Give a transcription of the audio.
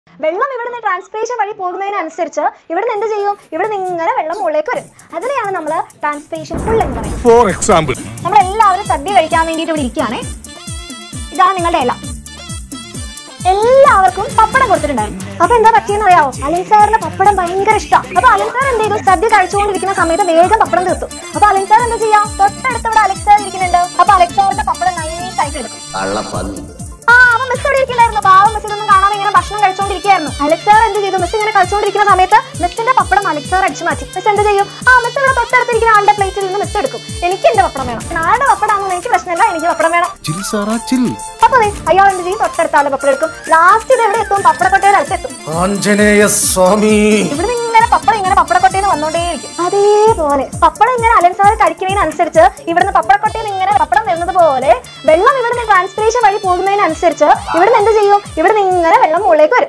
വെള്ളം ഇവിടുന്ന് ട്രാൻസ്പിറേഷൻ വഴി പോകുന്നതിനനുസരിച്ച് ഇവിടുന്ന് എന്ത് ചെയ്യും ഇവിടുന്ന് ഇങ്ങനെ വെള്ളം മുകളിലേക്ക് വരും അതിനെയാണ് നമ്മൾ ട്രാൻസ്പിറേഷൻ ഫുൾ എന്ന് പറയുന്നത് ഫോർ എക്സാമ്പിൾ നമ്മൾ എല്ലാവരും സദ്യ കഴിക്കാൻ വേണ്ടിയിട്ട് ഇവിടെ ഇരിക്കുകയാണേ ഇതാണ് നിങ്ങളുടെ ഇല എല്ലാവർക്കും പപ്പടം കൊടുത്തിട്ടുണ്ടായിരുന്നു അപ്പൊ എന്താ പറ്റിയെന്ന് അറിയാവോ അലൻ സാറിന് പപ്പടം ഭയങ്കര ഇഷ്ടം അപ്പൊ അലൻ സാർ എന്ത് ചെയ്തു സദ്യ കഴിച്ചുകൊണ്ടിരിക്കുന്ന സമയത്ത് വേഗം പപ്പടം തീർത്തു അപ്പൊ അലൻ സാർ എന്താ ചെയ്യാ തൊട്ടടുത്ത് ഇവിടെ അലക്സ് സാർ ഇരിക്കുന്നുണ്ട് അപ്പൊ അലക്സ് സാറിന്റെ പപ്പടം നൈസായിട്ട് എടുക്കും കള്ളപ്പന്നി ആ അവൻ മിസ് ഇവിടെ ഇരിക്കില്ലായിരുന്നു പാവം മിസ് ഇതൊന്നും കാണാതെ ഇങ്ങനെ ഭക്ഷണം കഴിച്ചോണ്ടിരിക്കുകയായിരുന്നു അലക്സ് സാർ എന്ത് ചെയ്തു മിസ് ഇങ്ങനെ കഴിച്ചോണ്ടിരിക്കുന്ന സമയത്ത് മിസ്സിന്റെ പപ്പടം അലക്സ് സാർ അടിച്ചു മാറ്റി മിസ് എന്ത് ചെയ്യും ആ മിസ് ഇവിടെ തൊട്ടടുത്തിരിക്കുന്ന ആളുടെ പ്ലേറ്റിൽ നിന്ന് മിസ് എടുക്കും എനിക്ക് എന്റെ പപ്പടം വേണം പിന്നെ ആളുടെ പപ്പടാണെന്ന് എനിക്ക് പ്രശ്നമില്ല എനിക്ക് പപ്പടം വേണം ചിൽ സാറാ ചിൽ അപ്പൊ ദേ അയാൾ എന്ത് ചെയ്യും തൊട്ടടുത്ത ആളുടെ പപ്പടം എടുക്കും ലാസ്റ്റ് ഇത് എവിടെ എത്തും പപ്പടക്കൊട്ടയുടെ അടുത്തെത്തും ആഞ്ജനേയ സ്വാമി ഇവിടുന്ന് ഇങ്ങനെ പപ്പടം ഇങ്ങനെ പപ്പടക്കൊട്ടയിൽ വന്നോണ്ടേയിരിക്കും അതേപോലെ പപ്പടം ഇങ്ങനെ അലൻസാർ കഴിക്കുന്നതിനനുസരിച്ച് ഇവിടുന്ന് പപ്പടക്കൊട്ടയിൽ ഇങ്ങനെ പപ്പടം വരുന്നത് പോലെ വെള്ളം ഇവിടുന്ന് ട്രാൻസ്പിറേഷൻ വഴി പോകുന്നതിനനുസരിച്ച് ഇവിടുന്ന് എന്ത് ചെയ്യും ഇവിടുന്ന് ഇങ്ങനെ വെള്ളം മുകളിലേക്ക് വരും